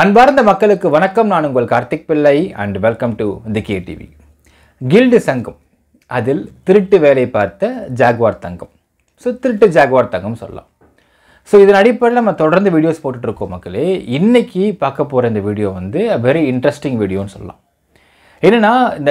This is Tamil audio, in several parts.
அன்பார்ந்த மக்களுக்கு வணக்கம் நான் உங்கள் Karthik Pillai and welcome to the K TV guild சங்கம் அதில் திருட்டு வேலை பார்த்த ஜாக்வார் தங்கம் ஸோ திருட்டு ஜாக்வார் தங்கம் சொல்லலாம் ஸோ இதன் அடிப்படையில் நம்ம தொடர்ந்து வீடியோஸ் போட்டுட்டு இருக்கோம் மக்களே இன்னைக்கு பார்க்க போகிற இந்த வீடியோ வந்து வெரி இன்ட்ரெஸ்டிங் வீடியோன்னு சொல்லலாம் என்னென்னா இந்த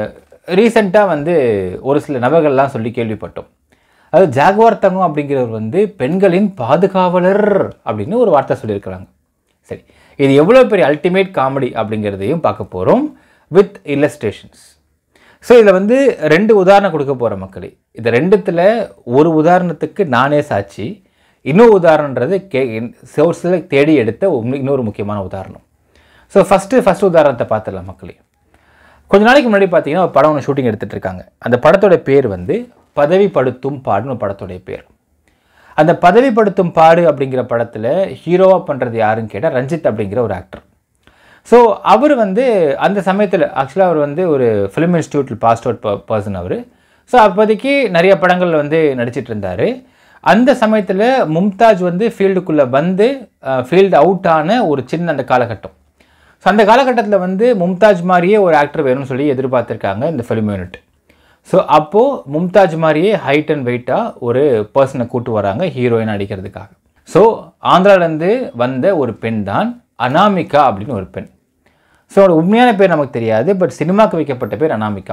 ரீசெண்டாக வந்து ஒரு சில நபர்கள்லாம் சொல்லி கேள்விப்பட்டோம் அது ஜாகுவார் தங்கம் அப்படிங்கிறவர் வந்து பெண்களின் பாதுகாவலர் அப்படின்னு ஒரு வார்த்தை சொல்லியிருக்கிறாங்க சரி இது எவ்வளோ பெரிய அல்டிமேட் காமெடி அப்படிங்கிறதையும் பார்க்க போகிறோம் வித் இல்லஸ்ட்ரேஷன்ஸ் ஸோ இதில் வந்து ரெண்டு உதாரணம் கொடுக்க போகிற மக்களே இது ரெண்டுத்தில் ஒரு உதாரணத்துக்கு நானே சாட்சி இன்னொரு உதாரணன்றது கே சோர்ஸில் தேடி எடுத்த உண்மை- இன்னொரு முக்கியமான உதாரணம் ஸோ ஃபஸ்ட்டு ஃபஸ்ட் உதாரணத்தை பார்த்துடலாம் மக்களே கொஞ்ச நாளைக்கு முன்னாடி பார்த்தீங்கன்னா ஒரு படம் ஒன்று ஷூட்டிங் எடுத்துட்டு இருக்காங்க அந்த படத்தோட பேர் வந்து பதவிப்படுத்தும் பாடுன்னு ஒரு படத்தோடைய பேர் அந்த பதவிப்படுத்தும் பாடு அப்படிங்கிற படத்தில் ஹீரோவாக பண்ணுறது யாருன்னு கேட்டால் ரஞ்சித் அப்படிங்கிற ஒரு ஆக்டர் ஸோ அவர் வந்து அந்த சமயத்தில் ஆக்சுவலாக அவர் வந்து ஒரு ஃபிலிம் இன்ஸ்டியூட்டில் பாஸ்ட் அவுட் பர்சன் அவர் ஸோ அப்போதைக்கு நிறைய படங்கள் வந்து நடிச்சிட்டு இருந்தார் அந்த சமயத்தில் மும்தாஜ் வந்து ஃபீல்டுக்குள்ளே வந்து ஃபீல்டு அவுட் ஆன ஒரு சின்ன அந்த காலகட்டம் ஸோ அந்த காலகட்டத்தில் வந்து மும்தாஜ் மாதிரியே ஒரு ஆக்டர் வேணும்னு சொல்லி எதிர்பார்த்துருக்காங்க இந்த ஃபிலிம் யூனிட் ஸோ அப்போது மும்தாஜ் மாதிரியே ஹைட் அண்ட் வெயிட்டாக ஒரு பர்சனை கூட்டு வராங்க ஹீரோயின் அடிக்கிறதுக்காக ஸோ ஆந்திராலேருந்து வந்த ஒரு பெண் தான் அனாமிகா அப்படின்னு ஒரு பெண் ஸோ அவரோட உண்மையான பேர் நமக்கு தெரியாது பட் சினிமாக்கு வைக்கப்பட்ட பேர் அனாமிகா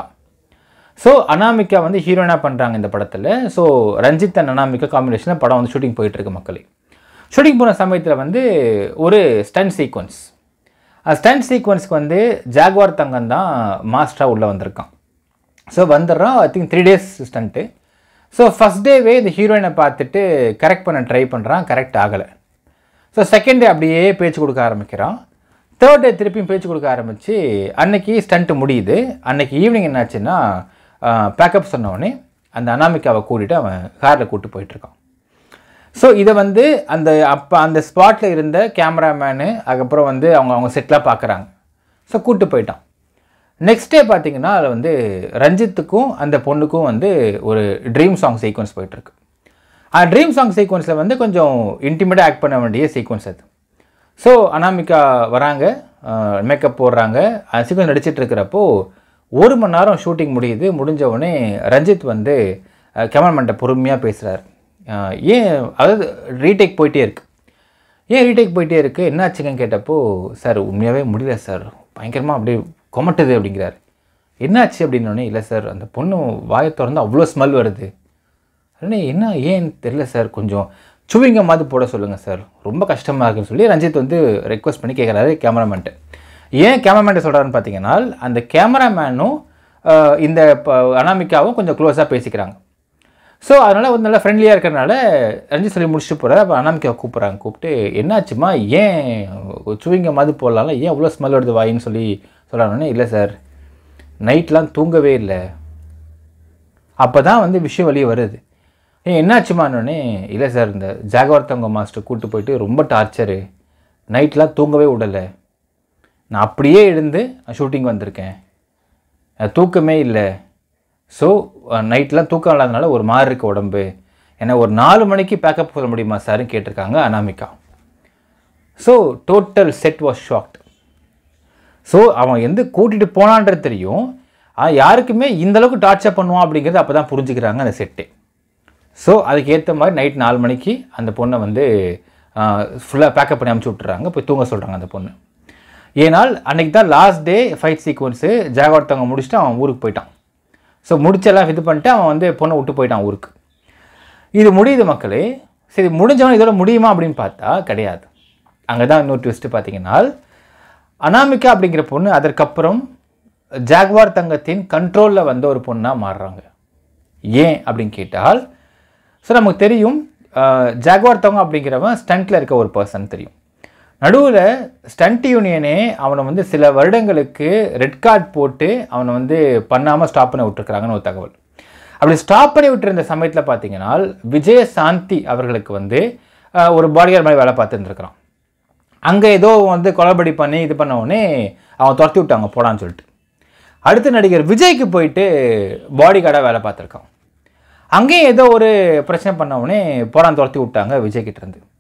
ஸோ அனாமிகா வந்து ஹீரோயினாக பண்ணுறாங்க இந்த படத்தில் ஸோ ரஞ்சித் அண்ட் அனாமிகா காம்பினேஷனில் படம் வந்து ஷூட்டிங் போயிட்டுருக்கு மக்களே ஷூட்டிங் போன சமயத்தில் வந்து ஒரு ஸ்டன் சீக்வன்ஸ் ஸ்டன் சீக்வன்ஸ்க்கு வந்து ஜாக்வார் தங்கம் தான் மாஸ்டராக உள்ளே வந்திருக்கான் ஸோ வந்துடுறான் I think three days stunt so first டேவே இந்த ஹீரோயினை பார்த்துட்டு கரெக்ட் பண்ண ட்ரை பண்ணுறான் கரெக்ட் ஆகலை ஸோ செகண்ட் டே அப்படியே பேச்சு கொடுக்க ஆரம்பிக்கிறான் தேர்ட் டே திருப்பியும் பேச்சு கொடுக்க ஆரம்பித்து அன்னைக்கு ஸ்டண்ட்டு முடியுது அன்னைக்கு ஈவினிங் என்னாச்சுன்னா பேக்கப் சொன்னவொடனே அந்த அனாமிகாவை கூட்டிட்டு அவன் காரில் கூப்பிட்டு போயிட்டுருக்கான் ஸோ இதை வந்து அந்த அப்போ அந்த ஸ்பாட்டில் இருந்த கேமராமேனு அதுக்கப்புறம் வந்து அவங்க அவங்க செட்டில் பார்க்குறாங்க ஸோ கூப்பிட்டு போயிட்டான் நெக்ஸ்ட் டே பார்த்தீங்கன்னா அதில் வந்து ரஞ்சித்துக்கும் அந்த பொண்ணுக்கும் வந்து ஒரு ட்ரீம் சாங் சீக்வன்ஸ் போயிட்டுருக்கு அந்த ட்ரீம் சாங் சீக்வன்ஸில் வந்து கொஞ்சம் இன்டிமேட்டாக ஆக்ட் பண்ண வேண்டிய சீக்வன்ஸ் அது ஸோ அனாமிகா வராங்க மேக்கப் போடுறாங்க அந்த சீக்வன்ஸ் நடிச்சிட்டு இருக்கிறப்போ ஒரு மணி நேரம் ஷூட்டிங் முடியுது முடிஞ்ச உடனே ரஞ்சித் வந்து கேமராமேன்ட்ட பொறுமையாக பேசுகிறார் ஏன் அதாவது ரீடேக் போயிட்டே இருக்கு ஏன் ரீடேக் போயிட்டே இருக்கு என்னாச்சுங்கன்னு கேட்டப்போ சார் உண்மையாகவே முடியல சார் பயங்கரமாக அப்படியே கொமட்டுது அப்படிங்கிறார் என்னாச்சு அப்படின்னோடனே இல்லை சார் அந்த பொண்ணு வாயை திறந்து அவ்வளோ ஸ்மெல் வருது அண்ணே என்ன ஏன்னு தெரியல சார் கொஞ்சம் சுவிங்க மாதிரி போட சொல்லுங்கள் சார் ரொம்ப கஷ்டமாக இருக்குன்னு சொல்லி ரஞ்சித் வந்து ரெக்வஸ்ட் பண்ணி கேட்குறாரு கேமராமேன்ட்டு ஏன் கேமராமேன்ட்ட சொல்கிறாருன்னு பார்த்தீங்கன்னா அந்த கேமராமேனும் இந்த ப- அனாமிகாவும் கொஞ்சம் க்ளோஸாக பேசிக்கிறாங்க ஸோ அதனால் வந்து நல்லா ஃப்ரெண்ட்லியாக இருக்கிறனால ரஞ்சித் சொல்லி முடிச்சுட்டு போகிறார் அப்போ அனாமிகாவை கூப்பிட்றாங்க கூப்பிட்டு என்னாச்சுமா ஏன் சுவிங்க மாதிரி போடலாம்ல ஏன் அவ்வளோ ஸ்மெல் வருது வாயின்னு சொல்லி சொல்கிறாங்கன்னு இல்லை சார் நைட்லாம் தூங்கவே இல்லை அப்போ தான் வந்து விஷயம் வெளியே வருது ஏன் என்னாச்சுமானோடனே இல்லை சார் இந்த ஜாகவர்த்தவங்க மாஸ்டர் கூட்டு போயிட்டு ரொம்ப டார்ச்சரு நைட்லாம் தூங்கவே விடலை நான் அப்படியே எழுந்து ஷூட்டிங் வந்திருக்கேன் அஹ் தூக்கமே இல்லை ஸோ நைட்லாம் தூக்கம் இல்லாதனால ஒரு மாதிரி இருக்கு உடம்பு ஏன்னா ஒரு நாலு மணிக்கு பேக்கப் சொல்ல முடியுமா சார்னு கேட்டிருக்காங்க Anamika so total set was shocked so அவன் எந்த கூட்டிகிட்டு போனான்றது தெரியும் ஆனால் யாருக்குமே இந்த அளவுக்கு டார்ச்சர் பண்ணுவான் அப்படிங்கிறது அப்போ தான் புரிஞ்சுக்கிறாங்க அந்த செட்டு ஸோ அதுக்கு ஏற்ற மாதிரி நைட் நாலு மணிக்கு அந்த பொண்ணை வந்து ஃபுல்லாக பேக்கப் பண்ணி அமுச்சு விட்டுறாங்க போய் தூங்க சொல்கிறாங்க அந்த பொண்ணு ஏனால் அன்னைக்கு தான் லாஸ்ட் டே ஃபைட் சீக்வன்ஸு ஜாகவர்த்தவங்க முடிச்சுட்டு அவன் ஊருக்கு போயிட்டான் ஸோ முடிச்செல்லாம் இது பண்ணிட்டு அவன் வந்து பொண்ணை விட்டு போயிட்டான் ஊருக்கு இது முடியுது மக்களே சரி முடிஞ்சவன் இதோட முடியுமா அப்படின்னு பார்த்தா கிடையாது அங்கே தான் இன்னொரு ட்விஸ்ட்டு பார்த்தீங்கன்னா அனாமிகா அப்படிங்கிற பொண்ணு அதற்கப்புறம் ஜாக்வார் தங்கத்தின் கண்ட்ரோலில் வந்த ஒரு பொண்ணாக மாறுறாங்க ஏன் அப்படின்னு கேட்டால் ஸோ நமக்கு தெரியும் அஹ், ஜாக்வார் தங்கம் அப்படிங்கிறவன் ஸ்டண்ட்டில் இருக்க ஒரு பர்சன் தெரியும் நடுவில் ஸ்டண்ட் யூனியனே அவனை வந்து சில வருடங்களுக்கு ரெட் கார்டு போட்டு அவனை வந்து பண்ணாமல் ஸ்டாப் பண்ணி விட்டுருக்குறாங்கன்னு ஒரு தகவல் அப்படி ஸ்டாப் பண்ணி விட்டுருந்த சமயத்தில் பார்த்தீங்கன்னா விஜய சாந்தி அவர்களுக்கு வந்து அஹ், ஒரு பாடிகார்டு மாதிரி வேலை பார்த்துட்டு இருக்கிறான் அங்கே ஏதோ வந்து கொலபடி பண்ணி இது பண்ண உடனே அவன் துரத்தி விட்டாங்க போடான்னு சொல்லிட்டு அடுத்து நடிகர் விஜய்க்கு போயிட்டு பாடி கார்டாக வேலை பார்த்துருக்கான் அங்கேயும் ஏதோ ஒரு பிரச்சனை பண்ண உடனே போடான்னு துரத்தி விட்டாங்க விஜய் கிட்ட இருந்து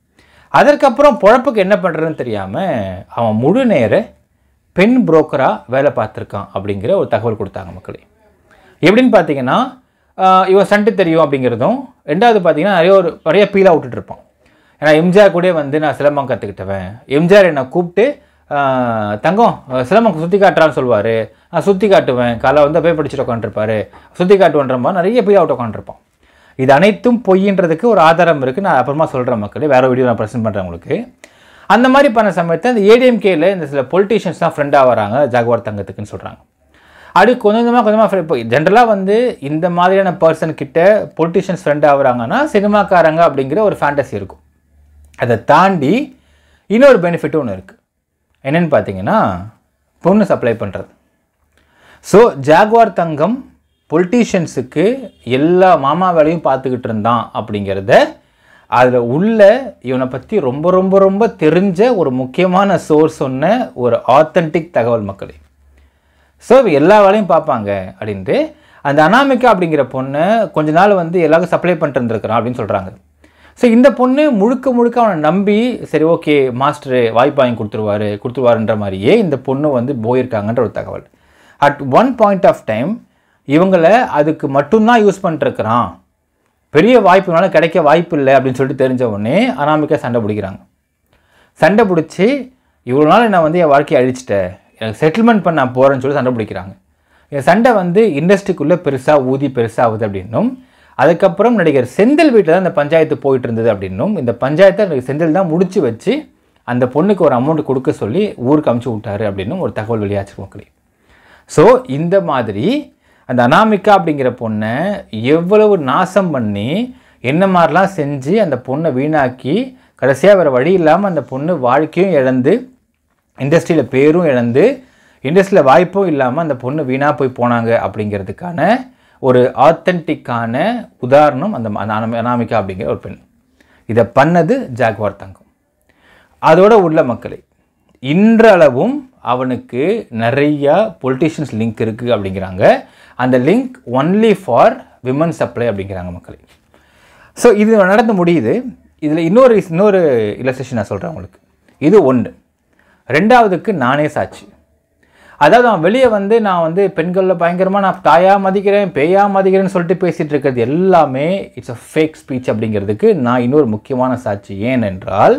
அதற்கப்புறம் பொழப்புக்கு என்ன பண்ணுறதுன்னு தெரியாமல் அவன் முழு நேர பெண் புரோக்கராக வேலை பார்த்துருக்கான் அப்படிங்கிற ஒரு தகவல் கொடுத்தாங்க மக்களே எப்படின்னு பார்த்தீங்கன்னா ஆஹ் இவன் சண்டை தெரியும் அப்படிங்கிறதும் ரெண்டாவது பார்த்தீங்கன்னா நிறைய ஒரு நிறைய பீலாக விட்டுட்டு இருப்பான் ஏன்னா எம்ஜிஆர் கூட வந்து நான் சிலம்பம் கற்றுக்கிட்டவன் எம்ஜிஆர் என்னை கூப்பிட்டு ஆஹ் தங்கம் அஹ் சிலம்பம் சுற்றி காட்டுறான்னு சொல்லுவார் நான் சுற்றி காட்டுவேன் காலை வந்து அப்படியே படிச்சுட்டு உட்காந்துருப்பாரு சுற்றி காட்டுவன்ற மாதிரி நிறைய பீலாக விட்டு உட்காந்துருப்பான் இது அனைத்தும் பொய்ன்றதுக்கு ஒரு ஆதாரம் இருக்குது நான் அப்புறமா சொல்கிறேன் மக்களே வேறு வீடியோ நான் ப்ரெசென்ட் பண்ணுறேன் உங்களுக்கு அந்த மாதிரி பண்ண சமயத்தில் இந்த ஏடிஎம்கேல இந்த சில பொலிட்டீஷியன்ஸ் தான் ஃப்ரெண்டாக வராங்க ஜாகுவார் தங்கத்துக்குன்னு சொல்கிறாங்க அப்படி கொஞ்சம் கொஞ்சமாக கொஞ்சமாக இப்போ ஜென்ரலாக வந்து இந்த மாதிரியான பர்சன் கிட்ட பொலிட்டிஷியன்ஸ் ஃப்ரெண்ட் ஆகுறாங்கன்னா சினிமாக்காரங்க அப்படிங்கிற ஒரு ஃபேண்டசி இருக்கும் அதை தாண்டி இன்னொரு பெனிஃபிட்டும் ஒன்று இருக்குது என்னென்னு பார்த்தீங்கன்னா பொண்ணு சப்ளை பண்ணுறது ஸோ ஜாகுவார் தங்கம் பொலிட்டீஷியன்ஸுக்கு எல்லா மாமா வேலையும் பார்த்துக்கிட்டு இருந்தான் அப்படிங்கிறத அதில் உள்ள இவனை பற்றி ரொம்ப ரொம்ப ரொம்ப தெரிஞ்ச ஒரு முக்கியமான சோர்ஸ் சொன்ன ஒரு ஆத்தென்டிக் தகவல் மக்களே ஸோ இவ எல்லா வேலையும் பார்ப்பாங்க அப்படின்ட்டு அந்த அனாமிகா அப்படிங்கிற பொண்ணை கொஞ்ச நாள் வந்து எல்லாருக்கும் சப்ளை பண்ணிட்டு இருந்திருக்கிறான் அப்படின்னு சொல்கிறாங்க ஸோ இந்த பொண்ணு முழுக்க முழுக்க அவனை நம்பி சரி ஓகே மாஸ்டரு வாய்ப்பு வாங்கி கொடுத்துருவாரு கொடுத்துருவாருன்ற மாதிரியே இந்த பொண்ணு வந்து போயிருக்காங்கன்ற ஒரு தகவல் at one point of time இவங்களை அதுக்கு மட்டும்தான் யூஸ் பண்ணிட்டுருக்கிறான் பெரிய வாய்ப்புனால கிடைக்க வாய்ப்பு இல்லை அப்படின்னு சொல்லிட்டு தெரிஞ்ச உடனே அனாமிகா சண்டை பிடிக்கிறாங்க சண்டை பிடிச்சி இவ்வளோ நாள் நான் வந்து என் வாழ்க்கையை அழிச்சிட்டேன் எனக்கு செட்டில்மெண்ட் பண்ண நான் போகிறேன்னு சொல்லி சண்டை பிடிக்கிறாங்க என் சண்டை வந்து இண்டஸ்ட்ரிக்குள்ளே பெருசாக ஊதி பெருசாகுது அப்படின்னும் அதுக்கப்புறம் நடிகர் செந்தில் வீட்டில் தான் இந்த பஞ்சாயத்து போயிட்டு இருந்தது அப்படின்னும் இந்த பஞ்சாயத்தை நடிகர் செந்தில் தான் முடிச்சு வச்சு அந்த பொண்ணுக்கு ஒரு அமௌண்ட் கொடுக்க சொல்லி ஊருக்கு அமுச்சு விட்டாரு அப்படின்னும் ஒரு தகவல் வெளியாச்சு மக்களே ஸோ இந்த மாதிரி அந்த அனாமிகா அப்படிங்கிற பொண்ணை எவ்வளவு நாசம் பண்ணி என்ன மாதிரிலாம் செஞ்சு அந்த பொண்ணை வீணாக்கி கடைசியாக வேறு வழி இல்லாமல் அந்த பொண்ணு வாழ்க்கையும் இழந்து இண்டஸ்ட்ரியில் பேரும் இழந்து இண்டஸ்ட்ரியில் வாய்ப்பும் இல்லாமல் அந்த பொண்ணு வீணாக போய் போனாங்க அப்படிங்கிறதுக்கான ஒரு ஆத்தென்டிக்கான உதாரணம் அந்த அந்த அனாமி- அனாமிகா அப்படிங்கிற ஒரு பெண் இதை பண்ணது ஜாக்வார் தங்கம் அதோட உள்ள மக்களே இன்றளவும் அவனுக்கு நிறைய பொலிட்டிஷியன்ஸ் லிங்க் இருக்குது அப்படிங்கிறாங்க அந்த link only for women supply அப்படிங்கிறாங்க மக்களே ஸோ இது நடந்து முடியுது இதில் இன்னொரு இன்னொரு இல்லஸ்ட்ரேஷன் நான் சொல்கிறேன் உங்களுக்கு இது ஒன்று ரெண்டாவதுக்கு நானே சாட்சி அதாவது அவன் வெளியே வந்து நான் வந்து பெண்களில் பயங்கரமாக நான் தாயாக மதிக்கிறேன் பேயாக மதிக்கிறேன்னு சொல்லிட்டு பேசிகிட்டு இருக்கிறது எல்லாமே இட்ஸ் அ ஃபேக் ஸ்பீச் அப்படிங்கிறதுக்கு நான் இன்னொரு முக்கியமான சாட்சி ஏனென்றால்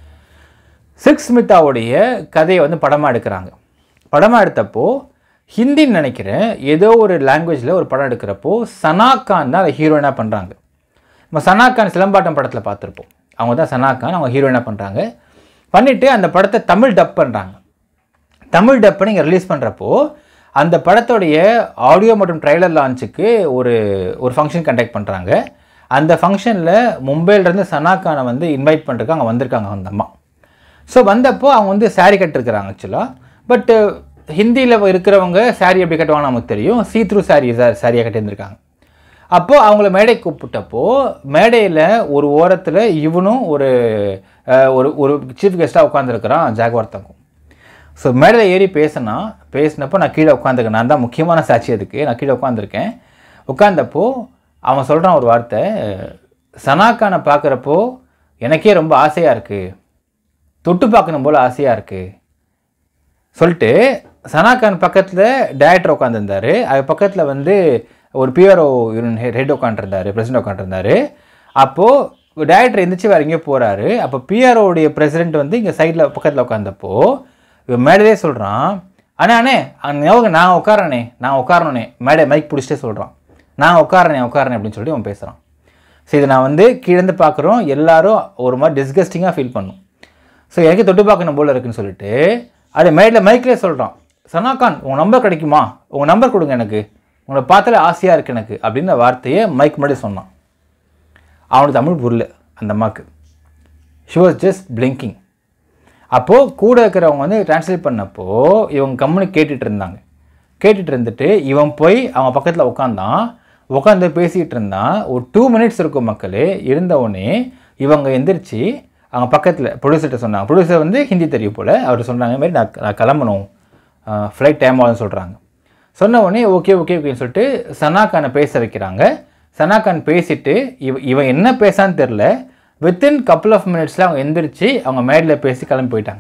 சிக்ஸ் ஸ்மிதாவுடைய கதையை வந்து படமாக எடுக்கிறாங்க படமாக எடுத்தப்போ ஹிந்தின்னு நினைக்கிறேன் ஏதோ ஒரு லாங்குவேஜில் ஒரு படம் எடுக்கிறப்போ சனா கான் தான் அதை ஹீரோயினாக பண்ணுறாங்க நம்ம சனா கான் சிலம்பாட்டம் படத்தில் பார்த்துருப்போம் அவங்க தான் சனா கான் அவங்க ஹீரோயினாக பண்ணுறாங்க பண்ணிவிட்டு அந்த படத்தை தமிழ் டப் பண்ணுறாங்க தமிழ் டப்பை நீங்கள் ரிலீஸ் பண்ணுறப்போ அந்த படத்தோடைய ஆடியோ மற்றும் ட்ரைலர் லான்ச்சுக்கு ஒரு ஒரு ஃபங்க்ஷன் கண்டக்ட் பண்ணுறாங்க அந்த ஃபங்க்ஷனில் மும்பையிலேருந்து சனாக்கானை வந்து இன்வைட் பண்ணுறதுக்கு அங்கே வந்திருக்காங்க அந்த அம்மா ஸோ வந்தப்போ அவங்க வந்து saree கட்டிருக்கிறாங்க ஆக்சுவலாக பட் ஹிந்தியில் இருக்கிறவங்க saree எப்படி கட்டுவாங்க நமக்கு தெரியும் சீ த்ரூ சாரி சாரியாக கட்டியிருந்திருக்காங்க அப்போது அவங்கள மேடை கூப்பிட்டப்போ மேடையில் ஒரு ஓரத்தில் இவனும் ஒரு அஹ், ஒரு ஒரு சீஃப் கெஸ்ட்டாக உட்காந்துருக்கிறான் ஜாகுவார் தங்கம் ஸோ மேடையில் ஏறி பேசினா பேசினப்போ நான் கீழே உட்காந்துருக்கேன் நான் தான் முக்கியமான சாட்சி அதுக்கு நான் கீழே உட்காந்துருக்கேன் உட்காந்தப்போ அவன் சொல்கிறான் ஒரு வார்த்தை சனாக்கானை பார்க்குறப்போ எனக்கே ரொம்ப ஆசையாக இருக்குது தொட்டு பார்க்கணும் போல் ஆசையாக இருக்குது சொல்லிட்டு சனாகான் பக்கத்தில் டேரக்டர் உட்காந்துருந்தாரு அது பக்கத்தில் வந்து ஒரு பிஆர்ஓ ஹெட் உட்காந்துருந்தாரு பிரசிடென்ட் உட்காந்துருந்தாரு அப்போது டேரக்டர் எந்திரிச்சு வேறு எங்கேயோ போகிறாரு அப்போ பிஆர்ஓடைய பிரசிடென்ட் வந்து இங்கே சைடில் பக்கத்தில் உட்காந்தப்போ இவன் மேடையே சொல்கிறான் அண்ணே அண்ணே அங்க ஞாபகம் நான் உட்காரனே நான் உட்காரனே மேடை மைக் பிடிச்சிட்டே சொல்கிறான் நான் உட்காரனே உட்காரனே அப்படின்னு சொல்லி அவன் பேசுகிறான் ஸோ இதை நான் வந்து கீழேருந்து பார்க்குறோம் எல்லாரும் ஒரு மாதிரி டிஸ்கஸ்டிங்காக ஃபீல் பண்ணும் ஸோ எனக்கு தொட்டு பார்க்கணும் போல இருக்குன்னு சொல்லிட்டு அது மேடில் மைக்லேயே சொல்கிறான் சனாகான் உங்கள் நம்பர் கிடைக்குமா உங்கள் நம்பர் கொடுங்க எனக்கு உங்களை பார்த்தாலே ஆசையாக இருக்கு எனக்கு அப்படின்ற வார்த்தையை மைக் முன்னாடி சொன்னான் அவனுக்கு தமிழ் புரியல அந்த அம்மாக்கு ஷி வாஸ் ஜஸ்ட் பிளிங்கிங் அப்போது கூட இருக்கிறவங்க வந்து ட்ரான்ஸ்லேட் பண்ணப்போ இவங்க கம்முனு கேட்டுட்டு இருந்தாங்க கேட்டுட்டு இருந்துட்டு இவன் போய் அவன் பக்கத்தில் உட்காந்தான் உட்காந்து பேசிகிட்டு இருந்தான் ஒரு டூ மினிட்ஸ் இருக்கும் மக்களே இருந்த உடனே இவங்க எந்திரிச்சு அவங்க பக்கத்தில் ப்ரொடியூசர்கிட்ட சொன்னாங்க ப்ரொடியூசர் வந்து ஹிந்தி தெரியும் போல் அவர் சொன்னாங்க இந்த மாதிரி நான் நான் கிளம்பணும் ஃப்ளைட் டைம் ஆகுதுன்னு சொல்கிறாங்க சொன்ன உடனே ஓகே ஓகே ஓகேன்னு சொல்லிட்டு சனாக்கானை பேச வைக்கிறாங்க சனாக்கான் பேசிட்டு இவ இவன் என்ன பேசான்னு தெரில வித்தின் கப்புள் ஆஃப் மினிட்ஸில் அவங்க எந்திரிச்சு அவங்க மேடையில் பேசி கிளம்பி போயிட்டாங்க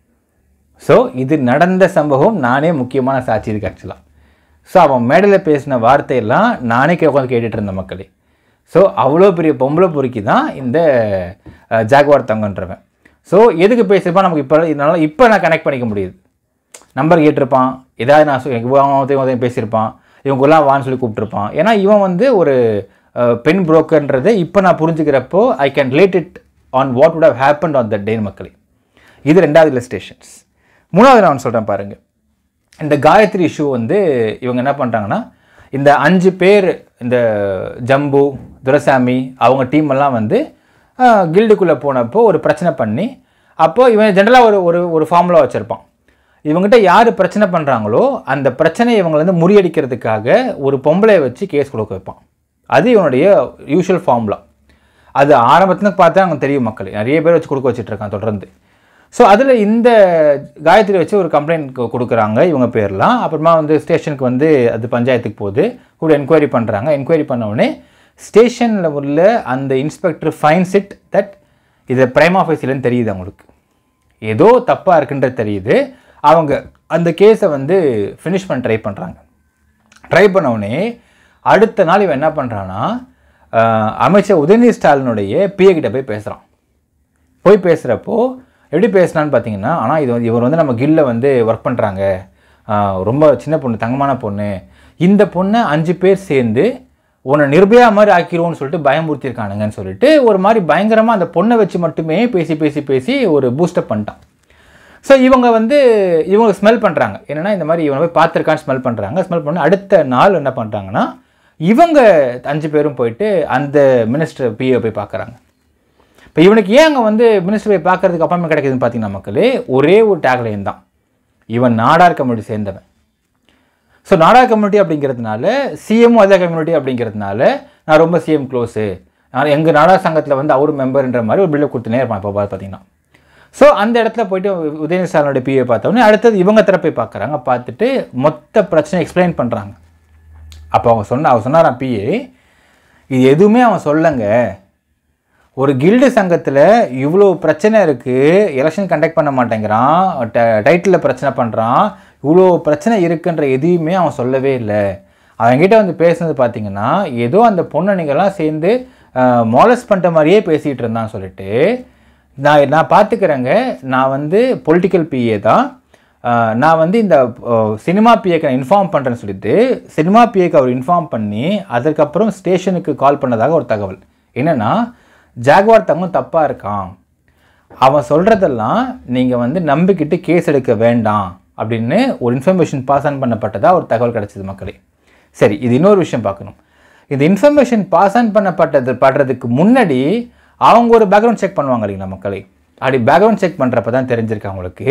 ஸோ இது நடந்த சம்பவம் நானே முக்கியமான சாட்சி இருக்கு ஆக்சுவலாக ஸோ அவன் மேடையில் பேசின வார்த்தையெல்லாம் நானே கே உட்காந்து கேட்டுட்டு இருந்தேன் மக்களே ஸோ அவ்வளோ பெரிய பொம்பளை பொறுக்கி தான் இந்த அஹ், ஜாகுவார் தங்கன்றவன் ஸோ எதுக்கு பேசியிருப்பான் நமக்கு இப்போ இதனால இப்போ நான் கனெக்ட் பண்ணிக்க முடியுது நம்பர் கேட்டிருப்பான் ஏதாவது நான் சொ- இவன் ஒருத்தன் ஒருத்தன் பேசியிருப்பான் இவங்கெல்லாம் வான்னு சொல்லி கூப்பிட்டுருப்பான் ஏன்னா இவன் வந்து ஒரு அஹ், பெண் புரோக்கர்ன்றதை இப்போ நான் புரிஞ்சுக்கிறப்போ I can relate it on what would have happened on that day மக்களே இது ரெண்டாவது இல்லஸ்ட்ரேஷன்ஸ் மூணாவது நான் சொல்கிறேன் பாருங்க இந்த காயத்ரி இஷ்யூ வந்து இவங்க என்ன பண்ணுறாங்கன்னா இந்த அஞ்சு பேர் இந்த ஜம்பு துரசாமி அவங்க டீம் எல்லாம் வந்து கில்டுக்குள்ளே போனப்போ ஒரு பிரச்சனை பண்ணி அப்போ இவன் ஜென்ரலாக ஒரு ஒரு ஒரு ஃபார்முலா வச்சுருப்பான் இவங்ககிட்ட யார் பிரச்சனை பண்ணுறாங்களோ அந்த பிரச்சனையை இவங்களை வந்து முறியடிக்கிறதுக்காக ஒரு பொம்பளையை வச்சு கேஸ் கொடுக்க வைப்பான் அது இவனுடைய யூஷுவல் ஃபார்முலா அது ஆரம்பத்துல பார்த்தா அவங்க தெரியும் மக்கள் நிறைய பேர் வச்சு கொடுக்க வச்சுட்டு இருக்கான் தொடர்ந்து ஸோ அதில் இந்த காயத்ரி வச்சு ஒரு கம்ப்ளைண்ட் கொடுக்குறாங்க இவங்க பேர்லாம் அப்புறமா வந்து ஸ்டேஷனுக்கு வந்து அது பஞ்சாயத்துக்கு போகுது கூட என்கொயரி பண்ணுறாங்க என்கொயரி பண்ண உடனே ஸ்டேஷனில் உள்ள அந்த இன்ஸ்பெக்டர் ஃபைன்ஸ் இட் தட் இது பிரைம் ஆஃபீஸில்னு தெரியுது அவங்களுக்கு ஏதோ தப்பாக இருக்குன்றது தெரியுது அவங்க அந்த கேஸை வந்து ஃபினிஷ் பண்ண ட்ரை பண்ணுறாங்க ட்ரை பண்ண உடனே அடுத்த நாள் இவன் என்ன பண்ணுறான்னா அமைச்சர் உதயநிதி ஸ்டாலினுடைய பிஏ கிட்ட போய் பேசுகிறான் போய் பேசுகிறப்போ எப்படி பேசுனான்னு பார்த்தீங்கன்னா ஆனால் இது வந்து இவர் வந்து நம்ம கில்ல வந்து ஒர்க் பண்ணுறாங்க ரொம்ப சின்ன பொண்ணு தங்கமான பொண்ணு இந்த பொண்ணை அஞ்சு பேர் சேர்ந்து உன்னை நிர்பயா மாதிரி ஆக்கிடுவோம்னு சொல்லிட்டு பயமுறுத்தியிருக்கானுங்கன்னு சொல்லிட்டு ஒரு மாதிரி பயங்கரமாக அந்த பொண்ணை வச்சு மட்டுமே பேசி பேசி பேசி ஒரு பூஸ்டப் பண்ணிட்டான் ஸோ இவங்க வந்து இவங்க ஸ்மெல் பண்ணுறாங்க என்னன்னா இந்த மாதிரி இவனை போய் பார்த்துருக்கான்னு ஸ்மெல் பண்ணுறாங்க ஸ்மெல் பண்ணி அடுத்த நாள் என்ன பண்ணுறாங்கன்னா இவங்க அஞ்சு பேரும் போயிட்டு அந்த மினிஸ்டர் பிஏ போய் பார்க்குறாங்க இப்போ இவனுக்கு ஏன் அங்கே வந்து மினிஸ்டர் போய் பார்க்கறதுக்கு அப்பாயின்மெண்ட் கிடைக்குதுன்னு பார்த்தீங்கன்னா மக்களே ஒரே ஒரு டேக்லைன் தான் இவன் நாடார் கம்யூனிட்டி சேர்ந்தவன் ஸோ நாடார் கம்யூனிட்டி அப்படிங்கிறதுனால சிஎம்மும் அதே கம்யூனிட்டி அப்படிங்கிறதுனால நான் ரொம்ப சிஎம் க்ளோஸு நான் எங்கள் நாடார் சங்கத்தில் வந்து அவர் மெம்பர்ன்ற மாதிரி ஒரு பில்லை கொடுத்துனே இருப்பான் இப்போ பார்த்தீங்கன்னா ஸோ அந்த இடத்துல போயிட்டு உதயநிதி ஸ்டாலினோட பிஏ பார்த்தோன்னே அடுத்தது இவங்க தர போய் பார்க்குறாங்க பார்த்துட்டு மொத்த பிரச்சனை எக்ஸ்பிளைன் பண்ணுறாங்க அப்போ அவங்க சொன்ன அவன் சொன்னாரான் பிஏ இது எதுவுமே அவன் சொல்லங்க ஒரு கில்டு சங்கத்தில் இவ்வளோ பிரச்சனை இருக்குது எலெக்ஷன் கண்டக்ட் பண்ண மாட்டேங்கிறான் டைட்டிலில் பிரச்சனை பண்ணுறான் இவ்வளோ பிரச்சனை இருக்குன்ற எதையுமே அவன் சொல்லவே இல்லை அவன்கிட்ட வந்து பேசுனது பார்த்தீங்கன்னா ஏதோ அந்த பொண்ணை நீங்கள்லாம் சேர்ந்து மாலஸ் பண்ணுற மாதிரியே பேசிகிட்டு இருந்தான்னு சொல்லிட்டு நான் நான் பார்த்துக்கிறேங்க நான் வந்து பொலிட்டிக்கல் பிஏ தான் ஆஹ் நான் வந்து இந்த சினிமா பிஏக்கு நான் இன்ஃபார்ம் பண்ணுறேன்னு சொல்லிட்டு சினிமா பிஏக்கு அவர் இன்ஃபார்ம் பண்ணி அதற்கப்புறம் ஸ்டேஷனுக்கு கால் பண்ணதாக ஒரு தகவல் என்னென்னா ஜாகுவார் தங்கம் தப்பாக இருக்கான் அவன் சொல்கிறதெல்லாம் நீங்கள் வந்து நம்பிக்கிட்டு கேஸ் எடுக்க வேண்டாம் அப்படின்னு ஒரு இன்ஃபர்மேஷன் பாஸ் ஆன் பண்ணப்பட்டதா ஒரு தகவல் கிடைச்சது மக்களே சரி இது இன்னொரு விஷயம் பார்க்கணும் இந்த இன்ஃபர்மேஷன் பாஸ் ஆன் பண்ணப்பட்டது படுறதுக்கு முன்னாடி அவங்க ஒரு பேக்ரவுண்ட் செக் பண்ணுவாங்க இல்லைங்களா மக்களே அப்படி பேக்ரவுண்ட் செக் பண்ணுறப்ப தான் தெரிஞ்சிருக்கு அவங்களுக்கு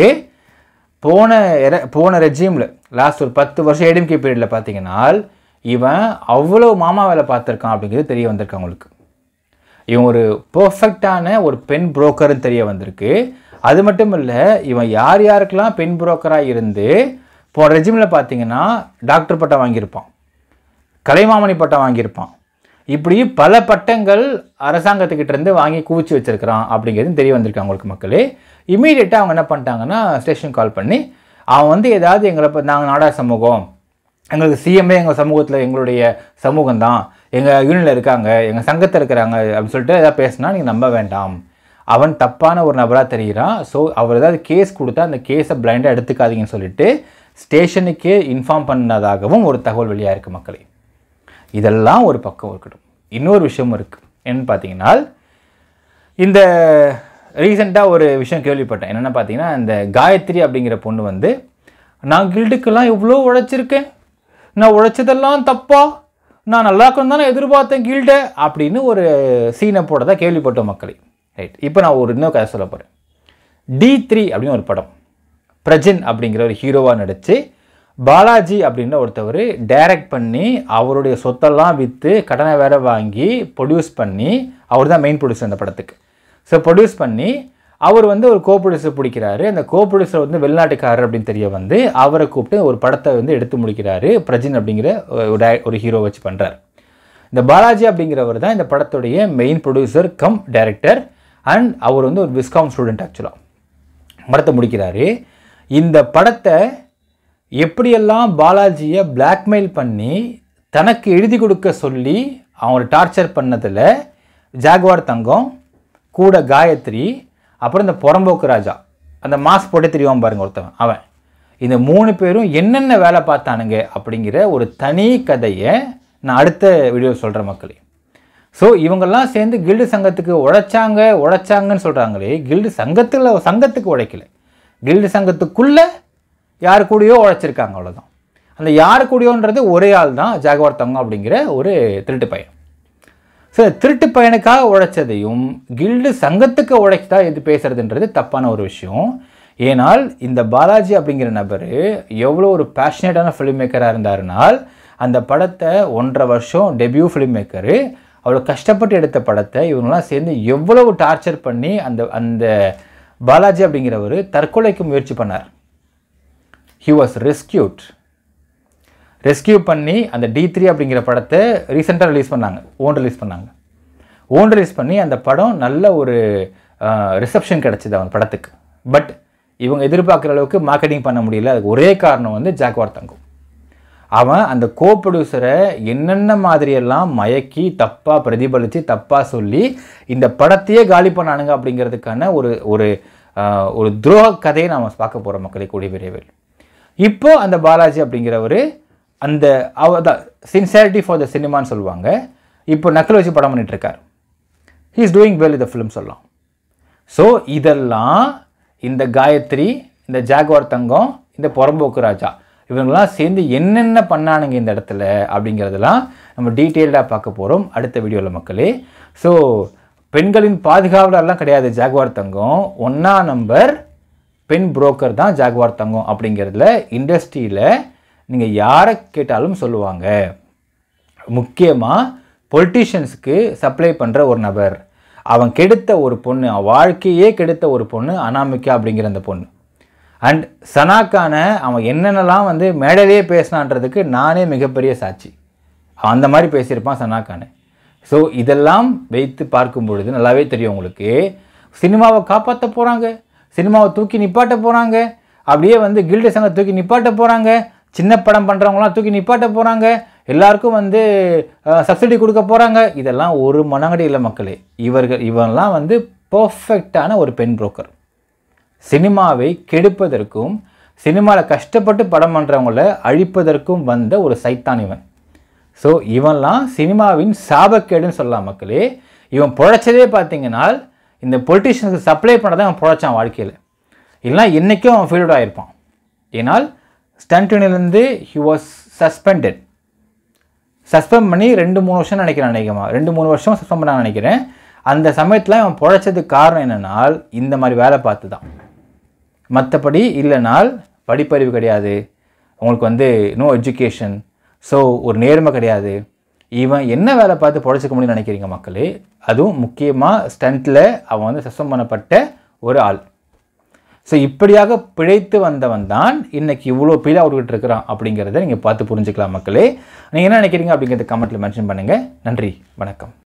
போன எர- போன ரெஜிமில் லாஸ்ட் ஒரு பத்து வருஷம் ஏடிஎம்கே பீரியடில் பார்த்தீங்கன்னா இவன் அவ்வளோ மாமா வேலை பார்த்துருக்கான் அப்படிங்கிறது தெரிய வந்திருக்கு அவங்களுக்கு இவன் ஒரு பெர்ஃபெக்டான ஒரு பெண் புரோக்கர்னு தெரிய வந்திருக்கு அது மட்டும் இல்லை இவன் யார் யாருக்கெல்லாம் பெண் புரோக்கராக இருந்து போன ரெஜிமில் பார்த்தீங்கன்னா டாக்டர் பட்டம் வாங்கியிருப்பான் கலைமாமணி பட்டம் வாங்கியிருப்பான் இப்படி பல பட்டங்கள் அரசாங்கத்துக்கிட்ட இருந்து வாங்கி குவிச்சு வச்சிருக்கிறான் அப்படிங்கிறது தெரிய வந்திருக்கு அவங்களுக்கு மக்களே இமீடியட்டாக அவங்க என்ன பண்ணிட்டாங்கன்னா ஸ்டேஷன் கால் பண்ணி அவன் வந்து ஏதாவது எங்களை இப்போ நாங்கள் நாடார் சமூகம் எங்களுக்கு சிஎம்ஏ எங்கள் சமூகத்தில் எங்களுடைய சமூகம் தான் எங்கள் யூனியனில் இருக்காங்க எங்கள் சங்கத்தில் இருக்கிறாங்க அப்படின்னு சொல்லிட்டு ஏதாவது பேசினா நீங்கள் நம்ப வேண்டாம் அவன் தப்பான ஒரு நபராக தெரிகிறான் ஸோ அவர் ஏதாவது கேஸ் கொடுத்தா அந்த கேஸை பிளைண்டாக எடுத்துக்காதீங்கன்னு சொல்லிட்டு ஸ்டேஷனுக்கே இன்ஃபார்ம் பண்ணதாகவும் ஒரு தகவல் வெளியாக இருக்குது மக்களே இதெல்லாம் ஒரு பக்கம் இருக்கட்டும் இன்னொரு விஷயமும் இருக்குது என்னன்னு பார்த்தீங்கன்னா இந்த ரீசெண்டாக ஒரு விஷயம் கேள்விப்பட்டேன் என்னென்னு பார்த்தீங்கன்னா இந்த காயத்ரி அப்படிங்கிற பொண்ணு வந்து நான் கில்டுக்கெல்லாம் இவ்வளோ உழைச்சிருக்கேன் நான் உழைச்சதெல்லாம் தப்பா நான் நல்லா இருக்கணும் தானே எதிர்பார்த்தேன் கில்டை அப்படின்னு ஒரு சீனை போட்டதா கேள்விப்பட்டோம் மக்களே ரைட் இப்போ நான் ஒரு இன்னொரு கதை சொல்ல போகிறேன் டி த்ரீ அப்படின்னு ஒரு படம் பிரஜின் அப்படிங்கிற ஒரு ஹீரோவாக நடித்து பாலாஜி அப்படின்ற ஒருத்தவர் டைரக்ட் பண்ணி அவருடைய சொத்தெல்லாம் விற்று கடனை வேற வாங்கி ப்ரொடியூஸ் பண்ணி அவர் தான் மெயின் ப்ரொடியூசர் அந்த படத்துக்கு ஸோ ப்ரொடியூஸ் பண்ணி அவர் வந்து ஒரு கோ ப்ரொடியூசர் பிடிக்கிறாரு அந்த கோ ப்ரொடியூசர் வந்து வெளிநாட்டுக்காரர் அப்படின்னு தெரிய வந்து அவரை கூப்பிட்டு ஒரு படத்தை வந்து எடுத்து முடிக்கிறாரு பிரஜின் அப்படிங்கிற ஒரு di- ஒரு ஹீரோ வச்சு பண்ணுறாரு இந்த பாலாஜி அப்படிங்கிறவர் தான் இந்த படத்துடைய main producer cum director and அவர் வந்து ஒரு விஸ்காம் ஸ்டூடெண்ட் ஆக்சுவலாக படத்தை முடிக்கிறாரு இந்த படத்தை எப்படியெல்லாம் பாலாஜியை பிளாக்மெயில் பண்ணி தனக்கு எழுதி கொடுக்க சொல்லி அவங்கள டார்ச்சர் பண்ணதில் ஜாகுவார் தங்கம் கூட காயத்ரி அப்புறம் இந்த புறம்போக்கு ராஜா அந்த மாஸ் போட்டு தெரியும் பாருங்க ஒருத்தவன் அவன் இந்த மூணு பேரும் என்னென்ன வேலை பார்த்தானுங்க அப்படிங்கிற ஒரு தனி கதையை நான் அடுத்த வீடியோ சொல்கிறேன் மக்களே ஸோ இவங்கெல்லாம் சேர்ந்து கில்டு சங்கத்துக்கு உழைச்சாங்க உழைச்சாங்கன்னு சொல்கிறாங்களே கில்டு சங்கத்தில் சங்கத்துக்கு உழைக்கல கில்டு சங்கத்துக்குள்ளே யார் கூடயோ உழைச்சிருக்காங்க அவ்வளோதான் அந்த யார் கூடயோன்றது ஒரே ஆள் தான் ஜாகவார் தங்கம் அப்படிங்கிற ஒரு திருட்டு பையன் ஸோ திருட்டு பையனுக்காக உழைச்சதையும் கில்டு சங்கத்துக்கு உழைச்சதா இது பேசுறதுன்றது தப்பான ஒரு விஷயம் ஏனால் இந்த பாலாஜி அப்படிங்கிற நபர் எவ்வளோ ஒரு பேஷனேட்டான ஃபிலிம் மேக்கராக இருந்தாருனால் அந்த படத்தை ஒன்றரை வருஷம் டெபியூ ஃபிலிம் மேக்கரு அவ்வளோ கஷ்டப்பட்டு எடுத்த படத்தை இவங்கெல்லாம் சேர்ந்து எவ்வளவு டார்ச்சர் பண்ணி அந்த அந்த பாலாஜி அப்படிங்கிறவர் தற்கொலைக்கு முயற்சி பண்ணார் ஹி வாஸ் ரெஸ்கியூட் ரெஸ்கியூ பண்ணி அந்த டி த்ரீ அப்படிங்கிற படத்தை ரீசெண்டாக ரிலீஸ் பண்ணாங்க ஓன் ரிலீஸ் பண்ணாங்க ஓன் ரிலீஸ் பண்ணி அந்த படம் நல்ல ஒரு ரிசப்ஷன் கிடச்சிது அவன் படத்துக்கு பட் இவங்க எதிர்பார்க்குற அளவுக்கு மார்க்கெட்டிங் பண்ண முடியல அதுக்கு ஒரே காரணம் வந்து ஜாக்வார் தங்கம் அவன் அந்த கோ ப்ரொடியூசரை என்னென்ன மாதிரியெல்லாம் மயக்கி தப்பாக பிரதிபலித்து தப்பாக சொல்லி இந்த படத்தையே காலி பண்ணானுங்க அப்படிங்கிறதுக்கான ஒரு ஒரு ஆஹ், ஒரு துரோக கதையை நாம் பார்க்க போகிறோம் மக்களை கூடிய விரைவில் இப்போ அந்த பாலாஜி அப்படிங்கிறவர் அந்த அவ தான் சின்சியாரிட்டி ஃபார் த சினிமான்னு சொல்லுவாங்க இப்போ நக்கல் வச்சு படம் பண்ணிட்டு இருக்கார் ஹீ இஸ் டூயிங் வெல் இந்த ஃபிலிம் சொல்லலாம் ஸோ இதெல்லாம் இந்த காயத்ரி இந்த ஜாகுவார் தங்கம் இந்த புறம்போக்கு ராஜா இவங்கெல்லாம் சேர்ந்து என்னென்ன பண்ணானுங்க இந்த இடத்துல அப்படிங்கிறதெல்லாம் நம்ம டீட்டெயில்டாக பார்க்க போகிறோம் அடுத்த வீடியோவில் மக்களே ஸோ பெண்களின் பாதுகாவலர்லாம் கிடையாது ஜாகுவார் தங்கம் ஒன்றா நம்பர் பெண் புரோக்கர் தான் ஜாகுவார் தங்கம் அப்படிங்கிறதுல இண்டஸ்ட்ரியில் நீங்கள் யாரை கேட்டாலும் சொல்லுவாங்க முக்கியமாக பொலிட்டீஷியன்ஸுக்கு சப்ளை பண்ணுற ஒரு நபர் அவன் கெடுத்த ஒரு பொண்ணு அவன் வாழ்க்கையே கெடுத்த ஒரு பொண்ணு அனாமிகா அப்படிங்கிற அந்த பொண்ணு அண்ட் சனாக்கான அவன் என்னென்னலாம் வந்து மேடையிலேயே பேசினான்றதுக்கு நானே மிகப்பெரிய சாட்சி அவன் அந்த மாதிரி பேசியிருப்பான் சனாக்கானு ஸோ இதெல்லாம் வைத்து பார்க்கும் பொழுது நல்லாவே தெரியும் உங்களுக்கு சினிமாவை காப்பாற்ற போகிறாங்க சினிமாவை தூக்கி நிப்பாட்ட போகிறாங்க அப்படியே வந்து கில்டு சங்கம் தூக்கி நிப்பாட்ட போகிறாங்க சின்ன படம் பண்ணுறவங்களாம் தூக்கி நிப்பாட்ட போகிறாங்க எல்லாருக்கும் வந்து சப்சிடி கொடுக்க போகிறாங்க இதெல்லாம் ஒரு மனங்கடி இல்லை மக்களே இவர்கள் இவன்லாம் வந்து பர்ஃபெக்டான ஒரு பெண் புரோக்கர் சினிமாவை கெடுப்பதற்கும் சினிமாவில் கஷ்டப்பட்டு படம் பண்ணுறவங்கள அழிப்பதற்கும் வந்த ஒரு சைத்தான் இவன் ஸோ இவன்லாம் சினிமாவின் சாபக்கேடுன்னு சொல்லலாம் மக்களே இவன் பொழைச்சதே பார்த்தீங்கன்னா இந்த பொலிட்டீஷியனுக்கு சப்ளை பண்ணதான் அவன் பொழைச்சான் வாழ்க்கையில் இல்லைனா என்றைக்கும் அவன் ஃபீல்டு ஆகிருப்பான் ஏனால் ஸ்டன்டினிலேருந்து ஹி வாஸ் சஸ்பெண்டட் சஸ்பெண்ட் பண்ணி ரெண்டு மூணு வருஷம் நினைக்கிறேன் நினைக்கமா ரெண்டு மூணு வருஷம் சஸ்பெண்ட் பண்ண நினைக்கிறேன் அந்த சமயத்தில் அவன் பொழைச்சதுக்கு காரணம் என்னன்னால் இந்த மாதிரி வேலை பார்த்து தான் மற்றபடி இல்லைனால் படிப்பறிவு கிடையாது உங்களுக்கு வந்து நோ எஜுகேஷன் ஸோ ஒரு நேர்மை கிடையாது இவன் என்ன வேலை பார்த்து பொழைச்சிக்க முடியும்னு நினைக்கிறீங்க மக்களே அதுவும் முக்கியமாக ஸ்டண்ட்டில் அவன் வந்து சஸ்பெண்ட் பண்ணப்பட்ட ஒரு ஆள் ஸோ இப்படியாக பிழைத்து வந்தவன் தான் இன்னைக்கு இவ்வளோ பீலாக விட்டுக்கிட்டு இருக்கிறான் அப்படிங்கிறத நீங்கள் பார்த்து புரிஞ்சுக்கலாம் மக்களே நீங்கள் என்ன நினைக்கிறீங்க அப்படிங்கிறத கமெண்ட்டில் மென்ஷன் பண்ணுங்கள் நன்றி வணக்கம்